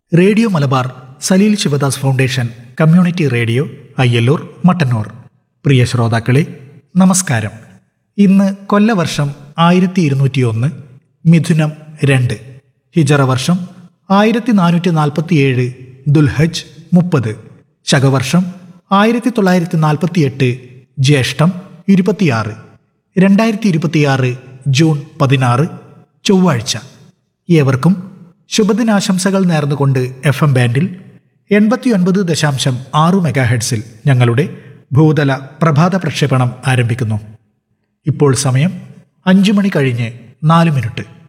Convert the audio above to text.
radio Malabar Saleel Sivadas foundation community radio Ayyallur Mattannur പ്രിയ ശ്രോതാക്കളെ നമസ്കാരം ഇന്ന് കൊല്ലവർഷം ആയിരത്തി ഇരുന്നൂറ്റി ഒന്ന് മിഥുനം രണ്ട് ഹിജറ വർഷം ആയിരത്തി നാനൂറ്റി നാൽപ്പത്തിയേഴ് ദുൽഹജ് മുപ്പത് ശകവർഷം ആയിരത്തി തൊള്ളായിരത്തി നാൽപ്പത്തിയെട്ട് ജ്യേഷ്ഠം ഇരുപത്തിയാറ് രണ്ടായിരത്തി ഇരുപത്തിയാറ് ജൂൺ പതിനാറ് ചൊവ്വാഴ്ച ഏവർക്കും ശുഭദിനാശംസകൾ നേർന്നുകൊണ്ട് എഫ് എം ബാൻഡിൽ എൺപത്തിയൊൻപത് ദശാംശം ആറ് മെഗാഹെഡ്സിൽ ഞങ്ങളുടെ ഭൂതല പ്രഭാത പ്രക്ഷേപണം ആരംഭിക്കുന്നു ഇപ്പോൾ സമയം അഞ്ചു മണി കഴിഞ്ഞ് നാല് മിനിറ്റ്